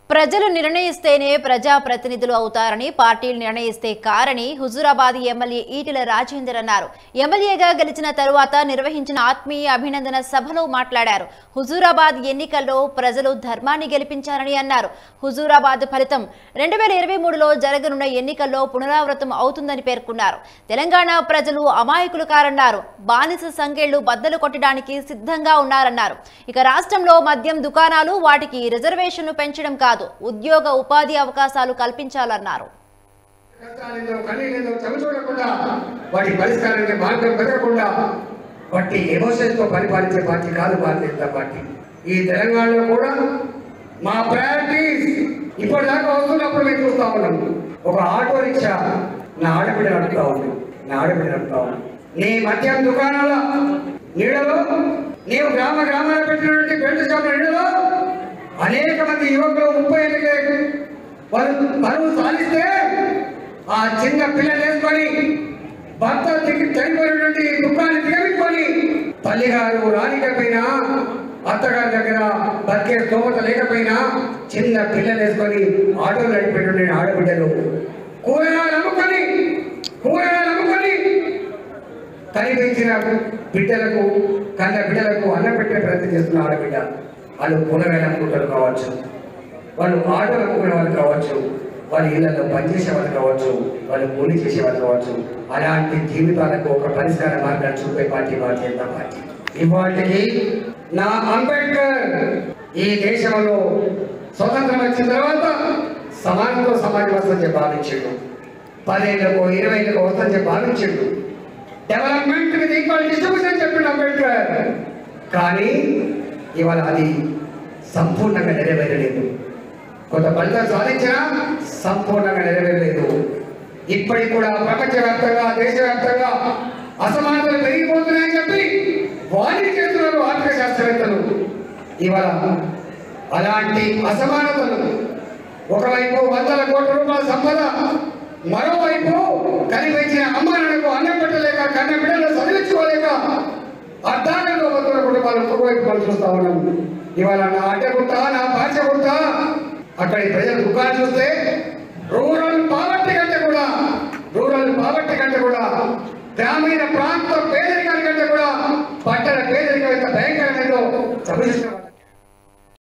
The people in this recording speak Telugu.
ప్రజలు నిర్ణయిస్తేనే ప్రజాప్రతినిధులు అవుతారని పార్టీలు నిర్ణయిస్తే కారని హుజూరాబాద్ ఎమ్మెల్యే ఈటెల రాజేందర్ అన్నారు ఎమ్మెల్యేగా గెలిచిన తరువాత నిర్వహించిన ఆత్మీయ అభినందన సభలో మాట్లాడారు హుజూరాబాద్ ఎన్నికల్లో ప్రజలు ధర్మాన్ని గెలిపించారని అన్నారు హుజూరాబాద్ ఫలితం రెండు వేల ఇరవై మూడులో జరగనున్న ఎన్నికల్లో పునరావృతం అవుతుందని పేర్కొన్నారు తెలంగాణ ప్రజలు అమాయకులు కారన్నారు బానిస సంఖ్యలు బద్దలు కొట్టడానికి సిద్ధంగా ఉన్నారన్నారు ఇక రాష్ట్రంలో మద్యం దుకాణాలు వాటికి రిజర్వేషన్లు పెంచడం కాదు ఉద్యోగ ఉపాధి అవకాశాలు కల్పించాలన్నారు కష్టాలేదో కన్నీళ్ళేదో చవిచూడకుండా వాటి పరిష్కారానికి మార్గం పెరగకుండా వాటి ఎమోషన్స్ తో పరిపాలించే పార్టీ కాదు భారతీయ జనతా పార్టీ ఈ తెలంగాణలో కూడా మా ప్రయారిటీస్ ఇప్పటిదాకా వస్తున్నప్పుడు మేము చూస్తా ఉన్నాం ఒక ఆటో రిక్షా నా ఆడబిడ్డ నడుపుతా ఉంది నా ఆడబిడ్డ నడుపుతా ఉంది నీ మద్యం దుకాణాల నీడలో నీవు గ్రామ గ్రామాల పెట్టినటువంటి బెల్ట్ షాపుల నీడలో అనేక మంది యువకులు ముప్పై ఏళ్ళకే వాళ్ళు పరువు సాధిస్తే ఆ చిన్న పిల్లలు వేసుకొని భర్త దిగి చనిపోయినటువంటి దుఃఖాన్ని దిగమిట్టుకొని తల్లిగారు రానికపోయినా అత్తగారి దగ్గర బతికే స్తోమత లేకపోయినా చిన్న పిల్లలు వేసుకొని ఆటోలు నడిపేటువంటి ఆడబిడ్డలు కూరగాయలు అమ్ముకొని కూరగాయలు అమ్ముకొని కనిపించిన బిడ్డలకు కన్న బిడ్డలకు అన్నం పెట్టే ప్రయత్నం చేస్తున్న ఆడబిడ్డ వాళ్ళు కూరగాయలు అమ్ముకుంటారు కావచ్చు వాళ్ళు ఆటోలు అమ్ముకునే వాళ్ళు కావచ్చు వాళ్ళ ఇళ్లలో పనిచేసే వాళ్ళు కావచ్చు వాళ్ళు కూలీ చేసే వాళ్ళు కావచ్చు అలాంటి జీవితాలకు ఒక పరిష్కార మార్గాలు చూపే పార్టీ భారతీయ జనతా పార్టీ ఇవాటికి నా అంబేద్కర్ ఈ దేశంలో స్వతంత్రం వచ్చిన తర్వాత సమానంతో సమాజం వస్తుందని భావించాడు పదేళ్లకు ఇరవై ఏళ్ళకు వస్తుందని భావించాడు డెవలప్మెంట్ విత్ ఈక్వల్ డిస్ట్రిబ్యూషన్ చెప్పిండు అంబేద్కర్ కానీ ఇవాళ అది సంపూర్ణంగా నెరవేరలేదు కొంత ఫలితాలు సాధించినా సంపూర్ణంగా నెరవేరలేదు ఇప్పటికి కూడా ప్రపంచవ్యాప్తంగా దేశవ్యాప్తంగా అసమానతలు పెరిగిపోతున్నాయని చెప్పి వాణి చేస్తున్నారు ఆర్థిక శాస్త్రవేత్తలు ఇవాళ అలాంటి అసమానతలు ఒకవైపు వందల కోట్ల రూపాయల సంపద మరోవైపు కనిపించిన అమ్మానాన్నకు అన్నం పెట్టలేక కన్న బిడ్డలు చదివించుకోలేక అర్ధాంగంలో బతున్న కుటుంబాలు ఒకవైపు మనం చూస్తా ఉన్నాం ఇవాళ నా అడ్డ గుట్ట నా భాష గుట్ట అక్కడి ప్రజల దుఃఖాలు చూస్తే రూరల్ పావర్టీ కంటే కూడా రూరల్ పావర్టీ కంటే కూడా గ్రామీణ ప్రాంత